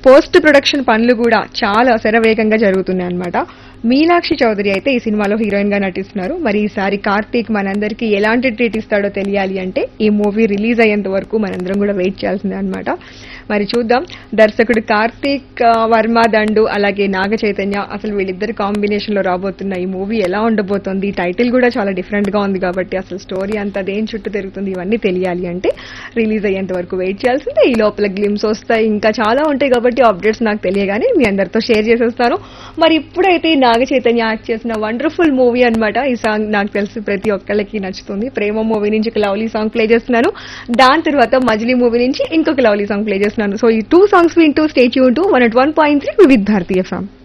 post production పనులు కూడా చాలా శరవేగంగా జరుగుతున్నాయి అన్నమాట మీనాక్షి చౌదరి అయితే ఈ సినిమాలో హీరోయిన్ గా నటిస్తున్నారు మరి ఈసారి కార్తీక్ మనందరికీ ఎలాంటి ట్రీట్ ఇస్తాడో తెలియాలి అంటే ఈ మూవీ రిలీజ్ అయ్యేంత వరకు మనందరం కూడా వెయిట్ చేయాల్సిందే అన్నమాట మరి చూద్దాం దర్శకుడు కార్తీక్ ఆ, వర్మ దండు అలాగే నాగ చైతన్య అసలు వీళ్ళిద్దరు కాంబినేషన్ లో రాబోతున్న ఈ మూవీ ఎలా ఉండబోతోంది టైటిల్ కూడా చాలా డిఫరెంట్ గా ఉంది కాబట్టి అసలు స్టోరీ అంతా దేని చుట్టూ తిరుగుతుంది ఇవన్నీ తెలియాలి అంటే రిలీజ్ అయ్యేంత వరకు వెయిట్ చేయాల్సిందే ఈ లోపల గ్లిమ్స్ వస్తాయి ఇంకా చాలా ఉంటాయి కాబట్టి అప్డేట్స్ నాకు తెలియగానే మీ అందరితో షేర్ చేసేస్తాను మరి ఇప్పుడైతే నాగ చైతన్య యాక్ట్ చేసిన వండర్ఫుల్ మూవీ అన్నమాట ఈ సాంగ్ నాకు తెలిసి ప్రతి ఒక్కళ్ళకి నచ్చుతుంది ప్రేమ మూవీ నుంచి ఒక లవ్లీ సాంగ్ ప్లే చేస్తున్నాను దాని తర్వాత మజిలీ మూవీ నుంచి ఇంకొక లవ్లీ సాంగ్ ప్లే చేస్తున్నాను సో ఈ టూ సాంగ్స్ వింటూ స్టేచ్యూ ఉంటూ one at one point three with భారతీయ సాంగ్